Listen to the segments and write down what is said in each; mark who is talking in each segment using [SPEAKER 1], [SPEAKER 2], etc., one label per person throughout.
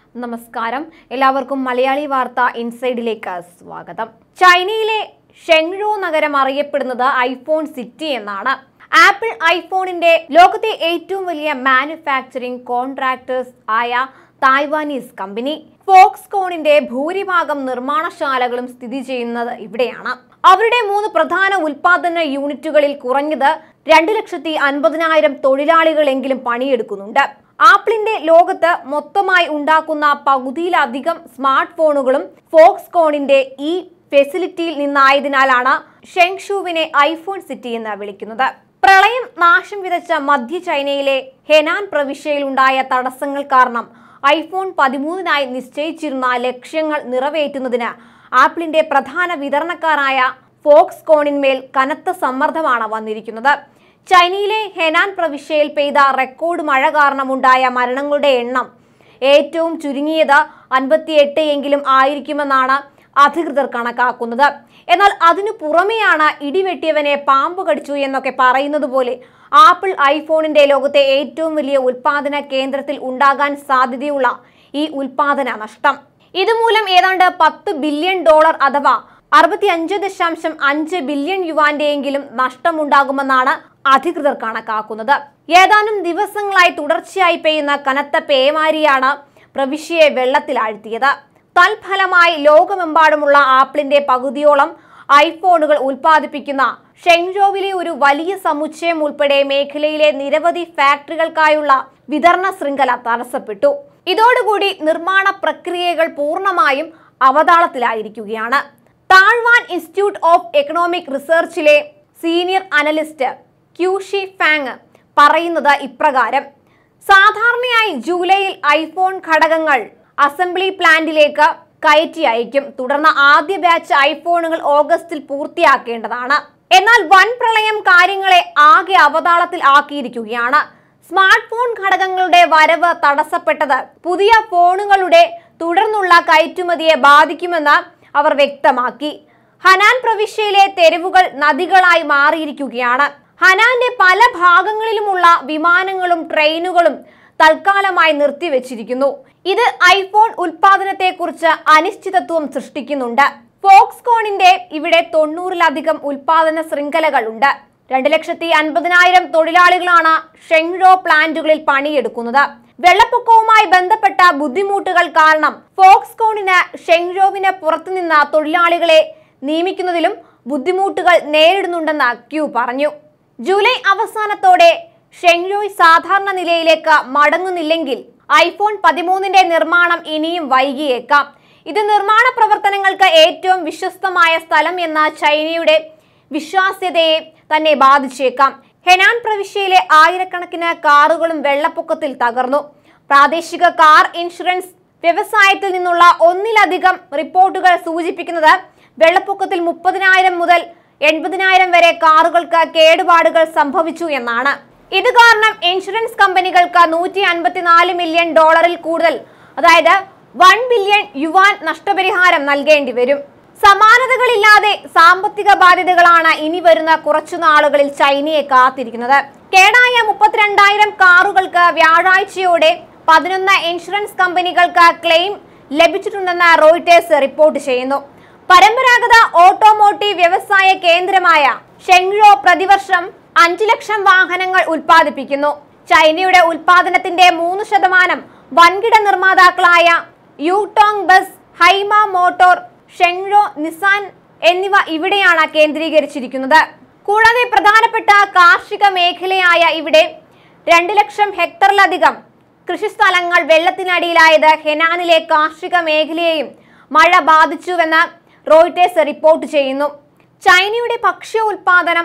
[SPEAKER 1] നമസ്കാരം എല്ലാവർക്കും മലയാളി വാർത്ത ഇൻസൈഡിലേക്ക് സ്വാഗതം ചൈനയിലെ ഷെങ്റോ നഗരം അറിയപ്പെടുന്നത് ഐഫോൺ സിറ്റി എന്നാണ് ആപ്പിൾ ഐഫോണിന്റെ ലോകത്തെ ഏറ്റവും വലിയ മാനുഫാക്ചറിംഗ് കോൺട്രാക്ടേഴ്സ് ആയ തായ്വാനീസ് കമ്പനി ഫോക്സ്കോണിന്റെ ഭൂരിഭാഗം നിർമ്മാണശാലകളും സ്ഥിതി ചെയ്യുന്നത് ഇവിടെയാണ് അവരുടെ മൂന്ന് പ്രധാന ഉൽപാദന യൂണിറ്റുകളിൽ കുറഞ്ഞത് രണ്ട് ലക്ഷത്തി അൻപതിനായിരം തൊഴിലാളികളെങ്കിലും പണിയെടുക്കുന്നുണ്ട് ആപ്പിളിന്റെ ലോകത്ത് മൊത്തമായി ഉണ്ടാക്കുന്ന പകുതിയിലധികം സ്മാർട്ട് ഫോണുകളും ഫോക്സ്കോണിന്റെ ഈ ഫെസിലിറ്റിയിൽ നിന്നായതിനാലാണ് ഷെങ്ഷുവിനെ ഐഫോൺ സിറ്റി എന്ന് വിളിക്കുന്നത് പ്രളയം നാശം വിതച്ച മധ്യ ചൈനയിലെ ഹെനാൻ പ്രവിശ്യയിലുണ്ടായ തടസ്സങ്ങൾ കാരണം ഐഫോൺ പതിമൂന്നിനായി നിശ്ചയിച്ചിരുന്ന ലക്ഷ്യങ്ങൾ നിറവേറ്റുന്നതിന് ആപ്പിളിന്റെ പ്രധാന വിതരണക്കാരായ ഫോക്സ്കോണിന്മേൽ കനത്ത സമ്മർദ്ദമാണ് വന്നിരിക്കുന്നത് ചൈനയിലെ ഹെനാൻ പ്രവിശ്യയിൽ പെയ്ത റെക്കോർഡ് മഴ കാരണമുണ്ടായ മരണങ്ങളുടെ എണ്ണം ഏറ്റവും ചുരുങ്ങിയത് അൻപത്തിയെട്ട് എങ്കിലും ആയിരിക്കുമെന്നാണ് അധികൃതർ കണക്കാക്കുന്നത് എന്നാൽ അതിനു പുറമെയാണ് ഇടിവെട്ടിയവനെ പാമ്പ് കടിച്ചു എന്നൊക്കെ പറയുന്നത് പോലെ ആപ്പിൾ ഐഫോണിന്റെ ലോകത്തെ ഏറ്റവും വലിയ ഉൽപാദന കേന്ദ്രത്തിൽ ഉണ്ടാകാൻ സാധ്യതയുള്ള ഈ ഉൽപാദന നഷ്ടം ഇതുമൂലം ഏതാണ്ട് പത്ത് ബില്യൺ ഡോളർ അഥവാ അറുപത്തി അഞ്ച് ദശാംശം അഞ്ച് ബില്യൺ യുവാന്റെയെങ്കിലും നഷ്ടമുണ്ടാകുമെന്നാണ് അധികൃതർ കണക്കാക്കുന്നത് ഏതാനും ദിവസങ്ങളായി തുടർച്ചയായി പെയ്യുന്ന കനത്ത പേമാരിയാണ് പ്രവിശ്യയെ വെള്ളത്തിലാഴ്ത്തിയത് തൽഫലമായി ലോകമെമ്പാടുമുള്ള ആപ്പിളിന്റെ പകുതിയോളം ഐഫോണുകൾ ഉൽപ്പാദിപ്പിക്കുന്ന ഷെങ്ജോവിലെ ഒരു വലിയ സമുച്ചയം ഉൾപ്പെടെ മേഖലയിലെ നിരവധി ഫാക്ടറികൾക്കായുള്ള വിതരണ ശൃംഖല തടസ്സപ്പെട്ടു ഇതോടുകൂടി നിർമ്മാണ പ്രക്രിയകൾ പൂർണ്ണമായും അവതാളത്തിലായിരിക്കുകയാണ് താഴ്വാൻ ഇൻസ്റ്റിറ്റ്യൂട്ട് ഓഫ് എക്കണോമിക് റിസർച്ചിലെ സീനിയർ അനലിസ്റ്റ് ക്യൂഷി ഫാങ് പറയുന്നത് ഇപ്രകാരം സാധാരണയായി ജൂലൈയിൽ ഐഫോൺ ഘടകങ്ങൾ അസംബ്ലി പ്ലാന്റിലേക്ക് കയറ്റി അയക്കും തുടർന്ന് ആദ്യ ബാച്ച് ഐഫോണുകൾ ഓഗസ്റ്റിൽ പൂർത്തിയാക്കേണ്ടതാണ് എന്നാൽ വൻ പ്രളയം കാര്യങ്ങളെ ആകെ അവതാളത്തിൽ ആക്കിയിരിക്കുകയാണ് സ്മാർട്ട് ഫോൺ ഘടകങ്ങളുടെ വരവ് തടസ്സപ്പെട്ടത് പുതിയ ഫോണുകളുടെ തുടർന്നുള്ള കയറ്റുമതിയെ ബാധിക്കുമെന്ന് അവർ വ്യക്തമാക്കി ഹനാൻ പ്രവിശ്യയിലെ തെരുവുകൾ നദികളായി മാറിയിരിക്കുകയാണ് ഹനാന്റെ പല ഭാഗങ്ങളിലുമുള്ള വിമാനങ്ങളും ട്രെയിനുകളും തൽക്കാലമായി നിർത്തിവെച്ചിരിക്കുന്നു ഇത് ഐഫോൺ ഉൽപാദനത്തെക്കുറിച്ച് അനിശ്ചിതത്വം സൃഷ്ടിക്കുന്നുണ്ട് ഫോക്സ്കോണിന്റെ ഇവിടെ തൊണ്ണൂറിലധികം ഉൽപാദന ശൃംഖലകളുണ്ട് രണ്ട് ലക്ഷത്തി അൻപതിനായിരം തൊഴിലാളികളാണ് ഷെങ്റോ പ്ലാന്റുകളിൽ പണിയെടുക്കുന്നത് വെള്ളപ്പൊക്കവുമായി ബന്ധപ്പെട്ട ബുദ്ധിമുട്ടുകൾ കാരണം ഫോക്സ്കോണിന് ഷെങ്റോവിന് പുറത്തുനിന്ന് തൊഴിലാളികളെ നിയമിക്കുന്നതിലും ബുദ്ധിമുട്ടുകൾ നേരിടുന്നുണ്ടെന്ന് ക്യൂ പറഞ്ഞു ജൂലൈ അവസാനത്തോടെ ഷെങ്റോയ് സാധാരണ നിലയിലേക്ക് മടങ്ങുന്നില്ലെങ്കിൽ ഐഫോൺ പതിമൂന്നിന്റെ നിർമ്മാണം ഇനിയും വൈകിയേക്കാം ഇത് നിർമ്മാണ പ്രവർത്തനങ്ങൾക്ക് ഏറ്റവും വിശ്വസ്തമായ സ്ഥലം എന്ന ചൈനയുടെ വിശ്വാസ്യതയെ തന്നെ ബാധിച്ചേക്കാം ഹെനാൻ പ്രവിശ്യയിലെ ആയിരക്കണക്കിന് കാറുകളും വെള്ളപ്പൊക്കത്തിൽ തകർന്നു പ്രാദേശിക കാർ ഇൻഷുറൻസ് വ്യവസായത്തിൽ നിന്നുള്ള ഒന്നിലധികം റിപ്പോർട്ടുകൾ സൂചിപ്പിക്കുന്നത് വെള്ളപ്പൊക്കത്തിൽ മുപ്പതിനായിരം മുതൽ എൺപതിനായിരം വരെ കാറുകൾക്ക് കേടുപാടുകൾ സംഭവിച്ചു എന്നാണ് ഇത് കാരണം ഇൻഷുറൻസ് കമ്പനികൾക്ക് നൂറ്റി അൻപത്തിനാല് മില്യൺ ഡോളറിൽ കൂടുതൽ അതായത് വൺ ബില്യൺ യുവാൻ നഷ്ടപരിഹാരം നൽകേണ്ടി വരും സമാനതകളില്ലാതെ സാമ്പത്തിക ബാധ്യതകളാണ് ഇനി വരുന്ന കുറച്ചു നാളുകളിൽ ചൈനയെ കാത്തിരിക്കുന്നത് കേടായ മുപ്പത്തിരണ്ടായിരം കാറുകൾക്ക് വ്യാഴാഴ്ചയോടെ പതിനൊന്ന് ഇൻഷുറൻസ് കമ്പനികൾക്ക് ക്ലെയിം ലഭിച്ചിട്ടുണ്ടെന്ന് റോയിട്ടേഴ്സ് റിപ്പോർട്ട് ചെയ്യുന്നു പരമ്പരാഗത ഓട്ടോമോട്ടീവ് വ്യവസായ കേന്ദ്രമായ ഷെങ്റോ പ്രതിവർഷം അഞ്ചു ലക്ഷം വാഹനങ്ങൾ ഉൽപ്പാദിപ്പിക്കുന്നു ചൈനയുടെ ഉൽപാദനത്തിന്റെ മൂന്ന് ശതമാനം വൻകിട നിർമ്മാതാക്കളായ Yutong bus Haima motor Zhengzhou Nissan എന്നിവ ഇവിടെയാണ് കേന്ദ്രീകരിച്ചിരിക്കുന്നത് കൂടാതെ പ്രധാനപ്പെട്ട കാർഷിക മേഖലയായ ഇവിടെ രണ്ട് ലക്ഷം ഹെക്ടറിലധികം കൃഷിസ്ഥലങ്ങൾ വെള്ളത്തിനടിയിലായത് ഹെനാനിലെ കാർഷിക മേഖലയെയും മഴ ബാധിച്ചുവെന്ന് റോയിട്ടേഴ്സ് റിപ്പോർട്ട് ചെയ്യുന്നു ചൈനയുടെ ഭക്ഷ്യ ഉൽപാദനം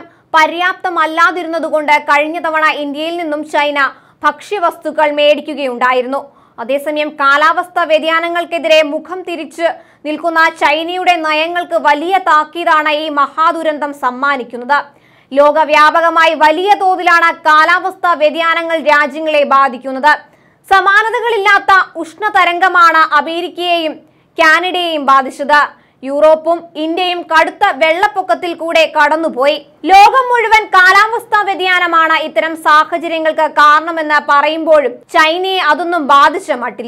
[SPEAKER 1] പര്യാപ്തമല്ലാതിരുന്നതുകൊണ്ട് കഴിഞ്ഞ തവണ ഇന്ത്യയിൽ നിന്നും ചൈന ഭക്ഷ്യവസ്തുക്കൾ മേടിക്കുകയുണ്ടായിരുന്നു അതേസമയം കാലാവസ്ഥ വ്യതിയാനങ്ങൾക്കെതിരെ മുഖം തിരിച്ച് നിൽക്കുന്ന ചൈനയുടെ നയങ്ങൾക്ക് വലിയ താക്കീതാണ് ഈ മഹാദുരന്തം സമ്മാനിക്കുന്നത് ലോകവ്യാപകമായി വലിയ തോതിലാണ് കാലാവസ്ഥ വ്യതിയാനങ്ങൾ രാജ്യങ്ങളെ ബാധിക്കുന്നത് സമാനതകളില്ലാത്ത ഉഷ്ണതരംഗമാണ് അമേരിക്കയെയും കാനഡയെയും ബാധിച്ചത് യൂറോപ്പും ഇന്ത്യയും കടുത്ത വെള്ളപ്പൊക്കത്തിൽ കൂടെ കടന്നുപോയി ലോകം മുഴുവൻ കാലാവസ്ഥാ വ്യതിയാനമാണ് ഇത്തരം സാഹചര്യങ്ങൾക്ക് കാരണമെന്ന് പറയുമ്പോഴും ചൈനയെ അതൊന്നും ബാധിച്ച മട്ടില്ല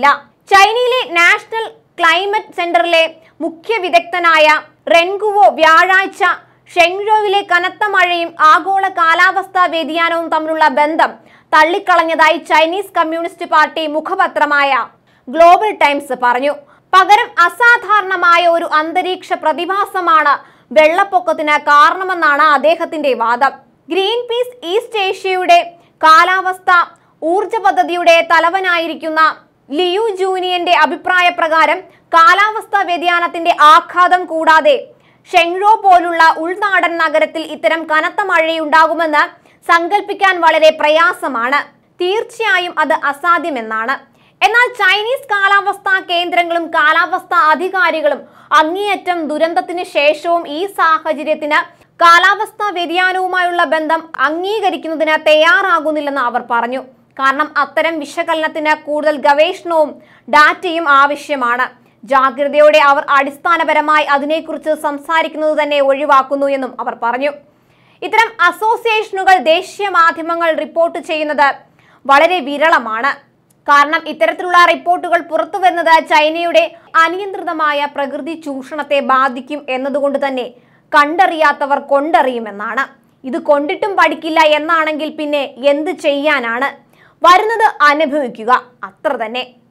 [SPEAKER 1] ചൈനയിലെ നാഷണൽ ക്ലൈമറ്റ് സെന്ററിലെ മുഖ്യ വിദഗ്ധനായ റെൻഗുവോ വ്യാഴാഴ്ച ഷെങ്ഷോയിലെ കനത്ത മഴയും ആഗോള കാലാവസ്ഥാ വ്യതിയാനവും തമ്മിലുള്ള ബന്ധം തള്ളിക്കളഞ്ഞതായി ചൈനീസ് കമ്മ്യൂണിസ്റ്റ് പാർട്ടി മുഖപത്രമായ ഗ്ലോബൽ ടൈംസ് പറഞ്ഞു പകരം അസാധാരണമായ ഒരു അന്തരീക്ഷ പ്രതിഭാസമാണ് വെള്ളപ്പൊക്കത്തിന് കാരണമെന്നാണ് അദ്ദേഹത്തിന്റെ വാദം ഗ്രീൻ പീസ് ഈസ്റ്റ് ഏഷ്യയുടെ കാലാവസ്ഥ ഊർജ പദ്ധതിയുടെ തലവനായിരിക്കുന്ന ലിയു ജൂനിയന്റെ അഭിപ്രായ പ്രകാരം കാലാവസ്ഥാ വ്യതിയാനത്തിന്റെ ആഘാതം കൂടാതെ ഷെങ്റോ പോലുള്ള ഉൾനാടൻ നഗരത്തിൽ ഇത്തരം കനത്ത മഴയുണ്ടാകുമെന്ന് സങ്കല്പിക്കാൻ വളരെ പ്രയാസമാണ് തീർച്ചയായും അത് അസാധ്യമെന്നാണ് എന്നാൽ ചൈനീസ് കാലാവസ്ഥാ കേന്ദ്രങ്ങളും കാലാവസ്ഥാ അധികാരികളും അങ്ങേയറ്റം ദുരന്തത്തിന് ശേഷവും ഈ സാഹചര്യത്തിന് കാലാവസ്ഥാ വ്യതിയാനവുമായുള്ള ബന്ധം അംഗീകരിക്കുന്നതിന് തയ്യാറാകുന്നില്ലെന്ന് അവർ പറഞ്ഞു കാരണം അത്തരം വിശകലനത്തിന് കൂടുതൽ ഗവേഷണവും ഡാറ്റയും ആവശ്യമാണ് ജാഗ്രതയോടെ അവർ അടിസ്ഥാനപരമായി അതിനെക്കുറിച്ച് സംസാരിക്കുന്നത് തന്നെ ഒഴിവാക്കുന്നു എന്നും അവർ പറഞ്ഞു ഇത്തരം അസോസിയേഷനുകൾ ദേശീയ മാധ്യമങ്ങൾ റിപ്പോർട്ട് ചെയ്യുന്നത് വളരെ വിരളമാണ് കാരണം ഇത്തരത്തിലുള്ള റിപ്പോർട്ടുകൾ പുറത്തു വരുന്നത് ചൈനയുടെ അനിയന്ത്രിതമായ പ്രകൃതി ചൂഷണത്തെ ബാധിക്കും എന്നതുകൊണ്ട് തന്നെ കണ്ടറിയാത്തവർ കൊണ്ടറിയുമെന്നാണ് ഇത് കൊണ്ടിട്ടും പഠിക്കില്ല എന്നാണെങ്കിൽ പിന്നെ എന്ത് ചെയ്യാനാണ് വരുന്നത് അനുഭവിക്കുക അത്ര തന്നെ